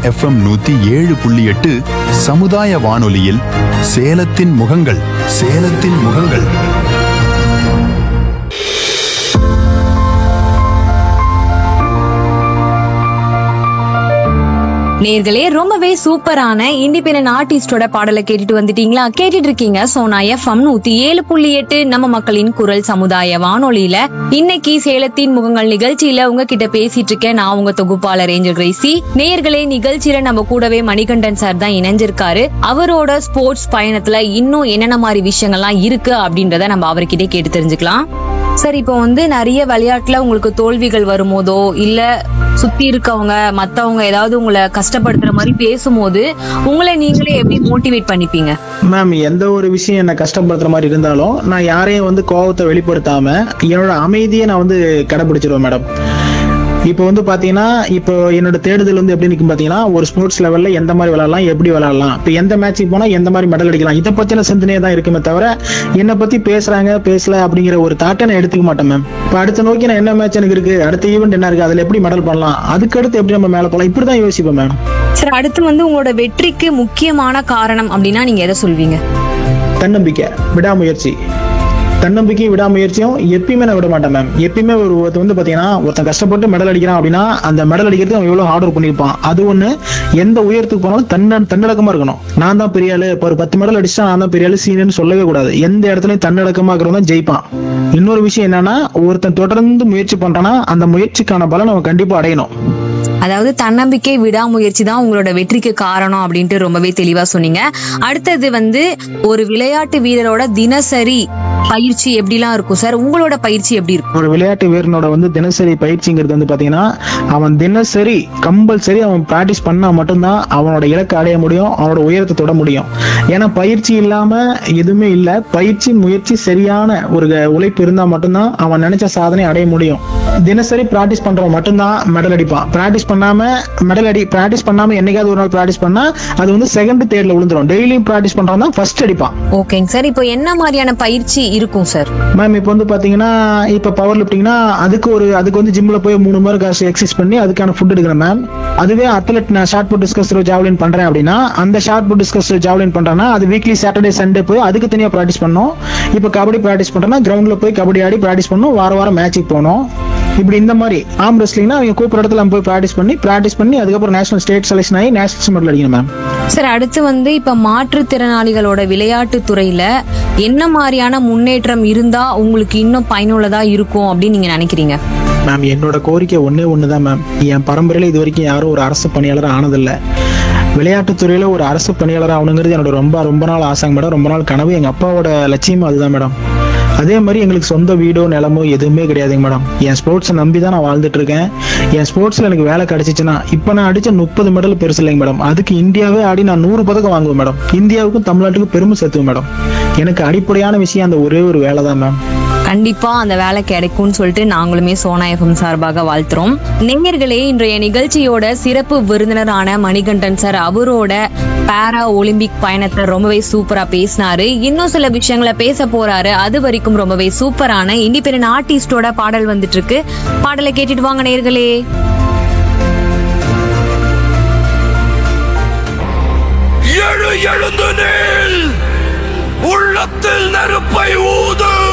FM நூத்தி ஏழு புள்ளி எட்டு சமுதாய வானொலியில் சேலத்தின் முகங்கள் சேலத்தின் முகங்கள் நேர்களே ரொம்பவே சூப்பரான இண்டிபெண்டன்ட் ஆர்டிஸ்டோட பாடலை கேட்டுட்டு வந்துட்டீங்களா கேட்டுட்டு இருக்கீங்க சோனா எஃப்எம் நூத்தி ஏழு புள்ளி எட்டு நம்ம மக்களின் குரல் சமுதாய வானொலியில இன்னைக்கு சேலத்தின் முகங்கள் நிகழ்ச்சியில உங்ககிட்ட பேசிட்டு இருக்கேன் நான் உங்க தொகுப்பாளர் ஏஞ்சல் கிரேசி நேர்களே நிகழ்ச்சியில நம்ம கூடவே மணிகண்டன் சார் தான் இணைஞ்சிருக்காரு அவரோட ஸ்போர்ட்ஸ் பயணத்துல இன்னும் என்னென்ன மாதிரி விஷயங்கள்லாம் இருக்கு அப்படின்றத நம்ம அவர்கிட்ட கேட்டு தெரிஞ்சுக்கலாம் சார் இப்போ வந்து நிறைய விளையாட்டுல உங்களுக்கு தோல்விகள் வரும்போதோ இல்ல சுத்தி இருக்கவங்க மத்தவங்க ஏதாவது உங்களை கஷ்டப்படுத்துற மாதிரி பேசும்போது உங்களை நீங்களே எப்படி மோட்டிவேட் பண்ணிப்பீங்க மேம் எந்த ஒரு விஷயம் என்ன கஷ்டப்படுத்துற மாதிரி இருந்தாலும் நான் யாரையும் வந்து கோவத்தை வெளிப்படுத்தாம என்னோட அமைதியை நான் வந்து கடைபிடிச்சிருவேன் மேடம் இப்போ வந்து பாத்தீங்கன்னா இப்போ என்னோட தேடுதல் வந்து எப்படி நிற்கும் பாத்தீங்கன்னா ஒரு ஸ்போர்ட்ஸ் லெவல்ல எந்த மாதிரி விளையாடலாம் எப்படி விளையாடலாம் இப்போ எந்த மேட்சுக்கு போனா எந்த மாதிரி மெடல் அடிக்கலாம் இதை பத்தின சிந்தனையே தான் இருக்குமே தவிர என்னை பத்தி பேசுறாங்க பேசல அப்படிங்கிற ஒரு தாட்டை நான் எடுத்துக்க மாட்டேன் மேம் இப்போ அடுத்த நோக்கி நான் என்ன மேட்ச் எனக்கு இருக்கு அடுத்த ஈவெண்ட் என்ன இருக்கு அதுல எப்படி மெடல் பண்ணலாம் அதுக்கு அடுத்து எப்படி நம்ம மேல போகலாம் இப்படி தான் யோசிப்பேன் மேம் சார் அடுத்து வந்து உங்களோட வெற்றிக்கு முக்கியமான காரணம் அப்படின்னா நீங்க எதை சொல்வீங்க தன்னம்பிக்கை விடாமுயற்சி தன்னம்பிக்கையும் விடாமுயற்சியும் எப்பயுமே நான் விட மாட்டேன் மேம் எப்பயுமே ஒரு ஒருத்தன் வந்து பாத்தீங்கன்னா ஒருத்தன் கஷ்டப்பட்டு மெடல் அடிக்கிறான் அப்படின்னா அந்த மெடல் அடிக்கிறதுக்கு அவன் எவ்வளவு ஹார்ட் ஒர்க் பண்ணியிருப்பான் அது ஒண்ணு எந்த உயரத்துக்கு போனாலும் தன்ன தன்னடக்கமா இருக்கணும் நான் தான் பெரிய ஆளு இப்போ ஒரு பத்து மெடல் அடிச்சா நான் தான் பெரிய ஆளு சீனியர்னு சொல்லவே கூடாது எந்த இடத்துலயும் தன்னடக்கமா இருக்கிறவன் தான் ஜெயிப்பான் இன்னொரு விஷயம் என்னன்னா ஒருத்தன் தொடர்ந்து முயற்சி பண்றானா அந்த முயற்சிக்கான பலன் அவன் கண்டிப்பா அடையணும் அதாவது தன்னம்பிக்கை விடாமுயற்சி தான் உங்களோட வெற்றிக்கு காரணம் அப்படின்ட்டு ரொம்பவே தெளிவா சொன்னீங்க அடுத்தது வந்து ஒரு விளையாட்டு வீரரோட தினசரி பயிற்சி எப்படிலாம் இருக்கும் சார் உங்களோட பயிற்சி எப்படி இருக்கும் ஒரு விளையாட்டு வீரனோட வந்து தினசரி பயிற்சிங்கிறது வந்து பாத்தீங்கன்னா அவன் தினசரி கம்பல்சரி அவன் பிராக்டிஸ் பண்ணா மட்டும்தான் அவனோட இலக்கை அடைய முடியும் அவனோட உயரத்தை தொட முடியும் ஏன்னா பயிற்சி இல்லாம எதுவுமே இல்ல பயிற்சி முயற்சி சரியான ஒரு க- உழைப்பு இருந்தா மட்டும்தான் அவன் நினைச்ச சாதனை அடைய முடியும் தினசரி பிராக்டிஸ் பண்றவன் மட்டும்தான் மெடல் அடிப்பான் பிராக்டிஸ் பண்ணாம மெடல் அடி பிராக்டிஸ் பண்ணாம என்னைக்காவது ஒரு நாள் பிராக்டிஸ் பண்ணா அது வந்து செகண்ட் தேர்ட்ல விழுந்துரும் டெய்லியும் பிராக்டிஸ் பண்றவன் தான் ஃபர்ஸ்ட் அடிப்பான் ஓகேங்க சார் இப்போ என்ன மாதிரியான பயிற்சி இருக்கும் சார் மேம் இப்போ வந்து பாத்தீங்கன்னா இப்போ பவர் லிஃப்டிங்னா அதுக்கு ஒரு அதுக்கு வந்து ஜிம்ல போய் மூணு மணி நேரம் எக்ஸசைஸ் பண்ணி அதுக்கான ஃபுட் எடுக்கிறேன் மேம் அதுவே அத்லெட் நான் ஷார்ட் புட் டிஸ்கஸ் ஜாவலின் பண்றேன் அப்படின்னா அந்த ஷார்ட் புட் டிஸ்கஸ் ஜாவலின் பண்றேன்னா அது வீக்லி சாட்டர்டே சண்டே போய் அதுக்கு தனியா ப்ராக்டிஸ் பண்ணோம் இப்போ கபடி ப்ராக்டிஸ் பண்றேன்னா கிரவுண்ட்ல போய் கபடி ஆடி ப்ராக்டிஸ் பண்ணணும் வார வாரம் மேட்சுக்கு போனோம் இப்படி இந்த மாதிரி ஆம் ரெஸ்லிங்னா அவங்க கூப்பிட்ற இடத்துல நம்ம போய் ப்ராக்டிஸ் பண்ணி ப்ராக்டிஸ் பண்ணி அதுக்கப்புறம் நேஷனல் ஸ்டேட் செலெக்ஷன் ஆகி நேஷனல் மெடல் அடிக்கணும் மேம் சார் அடுத்து வந்து இப்ப மாற்றுத்திறனாளிகளோட விளையாட்டு துறையில என்ன மாதிரியான முன்னேற்றம் இருந்தா உங்களுக்கு இன்னும் பயனுள்ளதா இருக்கும் அப்படின்னு நீங்க நினைக்கிறீங்க மேம் என்னோட கோரிக்கை ஒண்ணே ஒன்று தான் மேம் என் பரம்பரையில் இது வரைக்கும் யாரும் ஒரு அரசு பணியாளர் ஆனதில்ல விளையாட்டுத்துறையில ஒரு அரசு பணியாளர் ஆகணுங்கிறது என்னோட ரொம்ப ரொம்ப நாள் ஆசைங்க மேடம் ரொம்ப நாள் கனவு எங்க அப்பாவோட லட்சியமும் அதுதான் மேடம் அதே மாதிரி எங்களுக்கு சொந்த வீடோ நிலமோ எதுவுமே கிடையாதுங்க மேடம் என் ஸ்போர்ட்ஸை நம்பி தான் நான் வாழ்ந்துட்டு இருக்கேன் என் ஸ்போர்ட்ஸ்ல எனக்கு வேலை கிடைச்சிச்சுன்னா இப்போ நான் அடிச்ச முப்பது மெடல் பெருசு இல்லைங்க மேடம் அதுக்கு இந்தியாவே ஆடி நான் நூறு பதக்கம் வாங்குவேன் மேடம் இந்தியாவுக்கும் தமிழ்நாட்டுக்கும் பெருமை சேர்த்துவேன் மேடம் எனக்கு அடிப்படையான விஷயம் அந்த ஒரே ஒரு வேலை தான் மேம் கண்டிப்பா அந்த வேலை கிடைக்கும்னு சொல்லிட்டு நாங்களுமே சோனா எஃப்எம் சார்பாக வாழ்த்துறோம் நேயர்களே இன்றைய நிகழ்ச்சியோட சிறப்பு விருந்தினரான மணிகண்டன் சார் அவரோட பாரா ஒலிம்பிக் பயணத்தை ரொம்பவே சூப்பரா பேசினாரு இன்னும் சில விஷயங்களை பேச போறாரு அது வரைக்கும் ரொம்பவே சூப்பரான இண்டிபெண்டன்ட் ஆர்டிஸ்டோட பாடல் வந்துட்டு இருக்கு பாடலை கேட்டுட்டு வாங்க நேயர்களே எழு எழுந்து நில் உள்ளத்தில் நெருப்பை ஊது